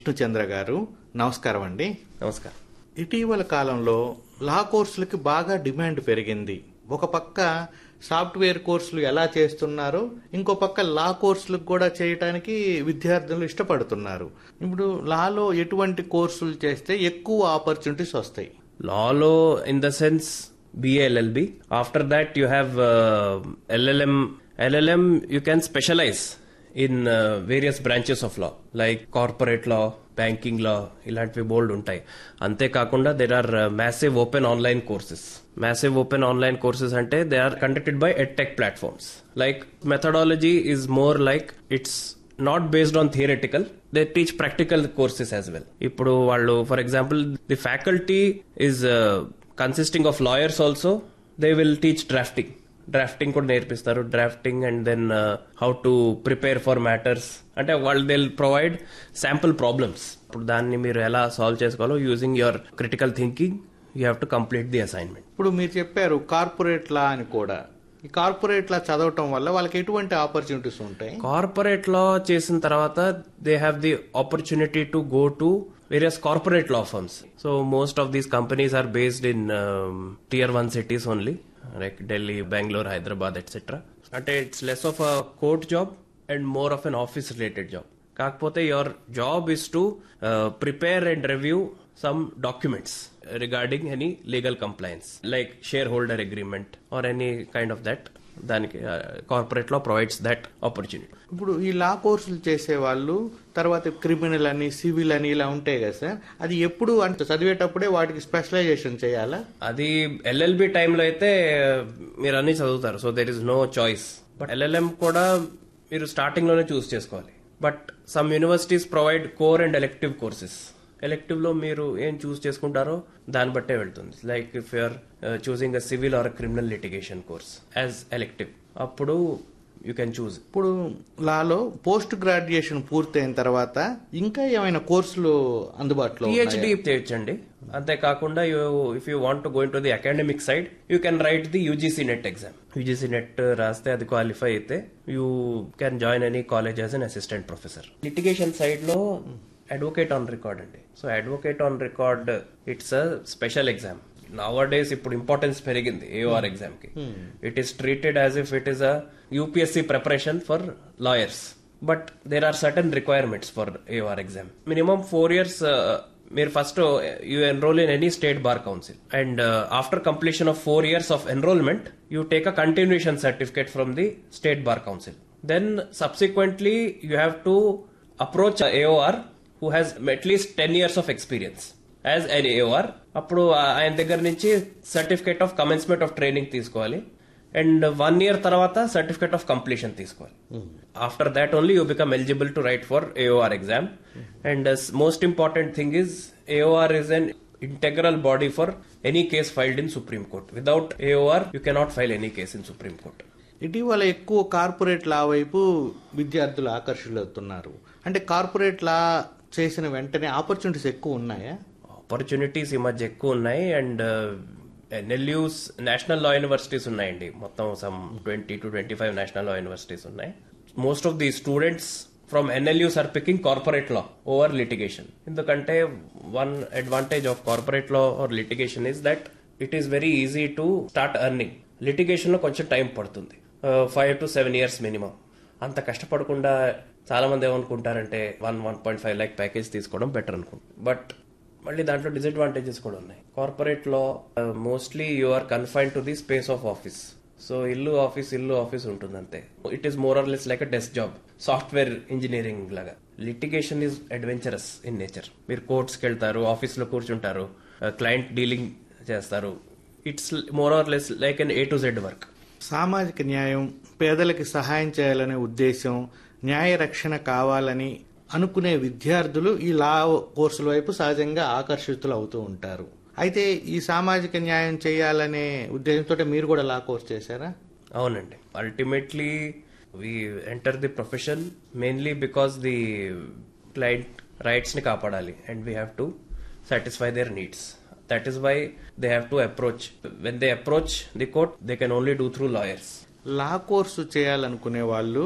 చంద్ర గారు నమస్కారం అండి నమస్కారం ఇటీవల కాలంలో లా కోర్సులకి బాగా డిమాండ్ పెరిగింది ఒక పక్క సాఫ్ట్వేర్ కోర్సులు ఎలా చేస్తున్నారో ఇంకో పక్క లా కోర్సులకు కూడా చేయటానికి విద్యార్థులు ఇష్టపడుతున్నారు ఇప్పుడు లాలో ఎటువంటి కోర్సులు చేస్తే ఎక్కువ ఆపర్చునిటీస్ వస్తాయి లాలో in the sense BALLB after that you have LLM LLM you can specialize in various branches of law like corporate law banking law ఇలాంటివి బోల్డ్ ఉంటాయి అంతేకాకుండా there are massive open online courses massive open online courses అంటే they are conducted by ed tech platforms like methodology is more like it's not based on theoretical they teach practical courses as well ఇప్పుడు వాళ్ళు for example the faculty is consisting of lawyers also they will teach drafting drafting కూడా నేర్పిస్తారు drafting and then how to prepare for matters అంటే వాళ్ళు they provide sample problems ఇప్పుడు దాన్ని మీరు ఎలా సాల్వ్ చేసుకోవాలో using your critical thinking you have to complete the assignment ఇప్పుడు మీరు చెప్పారు కార్పొరేట్ లా అని కూడా ఈ కార్పొరేట్ లా చదవటం వల్ల వాళ్ళకి ఎటువంటి ఆపర్చునిటీస్ ఉంటాయి కార్పొరేట్ లా చేసిన తర్వాత they have the opportunity to go to various corporate law firms so most of these companies are based in tier one cities only like Delhi Bengaluru Hyderabad etcetera అంటే it's less of a court job and more of an office related job కాకపోతే your job is to prepare and review some documents regarding any legal compliance like share holder agreement or any kind of that దానికి corporate లో provides that opportunity ఇప్పుడు ఈ లా కోర్సులు చేసే వాళ్ళు తర్వాత criminal అని సివిల్ అని ఇలా ఉంటాయి కదా సార్ అది ఎప్పుడు అంటే చదివేటప్పుడే వాటికి స్పెషలైజేషన్ చేయాలా అది ఎల్ఎల్బి టైంలో అయితే మీరు అన్ని చదువుతారు so there is no choice but LLM కూడా మీరు స్టార్టింగ్ లోనే చూస్ చేసుకోవాలి but some universities provide core and elective courses elective లో మీరు ఏం చూస్ చేసుకుంటారో దాన్ని బట్టే వెళ్తుంది like if you're choosing a civil or criminal litigation course as elective అప్పుడు యూ కెన్ చూస్ ఇప్పుడు లాలో పోస్ట్ గ్రాడ్యుయేషన్ పూర్తయిన తర్వాత ఇంకా ఏమైనా కోర్సులు అందుబాటులో ఉన్నాయా? పిహెచ్డి చేయొచ్చండి అంతేకాకుండా you if you want go in to the academic side you can write the UGC NET exam UGC NET రాస్తే అది క్వాలిఫై అయితే you can join any college as an assistant professor litigation side లో advocate on record అండి so advocate on record it's a special exam nowadays ఇప్పుడు importance పెరిగింది AOR exam కి it is treated as if it is a UPSC preparation for lawyers but there are certain requirements for AOR exam minimum four years మీరు first you enroll in any state bar council and after completion of four years of enrolment you take a continuation certificate from the state bar council then subsequently you have to approach AOR who has at least ten years of experience as an AOR అప్పుడు ఆయన దగ్గర నుంచి certificate of commencement of training తీసుకోవాలి and one year తర్వాత certificate of completion తీసుకోవాలి after that only you become eligible to write for AOR exam and most important thing is AOR is an integral body for any case filed in supreme court without AOR you cannot file any case in supreme court ఇటీవల ఎక్కువ corporate law వైపు విద్యార్థులు ఆకర్షితులవుతున్నారు అంటే corporate law చేసిన వెంటనే opportunities ఎక్కువ ఉన్నాయా opportunities ఈ మధ్య ఎక్కువ ఉన్నాయి and NLUs national law universities ఉన్నాయండి మొత్తం some twenty two twenty five national law universities ఉన్నాయి most of the students from NLUs are picking corporate law over litigation ఎందుకంటే one advantage of corporate law or litigation is that it is very easy to start earning litigation లో కొంచెం time పడుతుంది five to seven years minimum అంత కష్టపడకుండా చాలా మంది ఏమనుకుంటారంటే one one point five lakh package తీసుకోవడం బెటర్ అనుకుంటారు బట్ మళ్ళీ దాంట్లో డిసడ్వాంటేజెస్ కూడా ఉన్నాయి కార్పొరేట్ లో mostly you are confine to the space of office so ఇల్లు ఆఫీస్ ఇల్లు ఆఫీస్ ఉంటుంది అంతే it is more or less like a desk job software engineering లాగా litigation is adventurous in nature మీరు కోర్ట్స్కి వెళ్తారు ఆఫీస్ లో కూర్చుంటారు క్లయింట్ డీలింగ్ చేస్తారు it's more or less like an A to Z work సామాజిక న్యాయం పేదలకి సహాయం చేయాలనే ఉద్దేశం న్యాయ రక్షణ కావాలని అనుకునే విద్యార్థులు ఈ లా కోర్సుల వైపు సహజంగా ఆకర్షితులు అవుతూ ఉంటారు అయితే ఈ సామాజిక న్యాయం చేయాలనే ఉద్దేశంతో మీరు కూడా లా కోర్స్ చేశారా అవునండి ultimately we enter the profession mainly because the client rights ని కాపాడాలి and we have to satisfy their needs that is why they have to approach when they approach the court they can only do through lawyers law course చేయాలనుకునే వాళ్ళు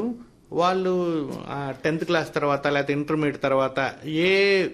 వాళ్ళు tenth class తర్వాత లేకపోతే intermediate తర్వాత ఏ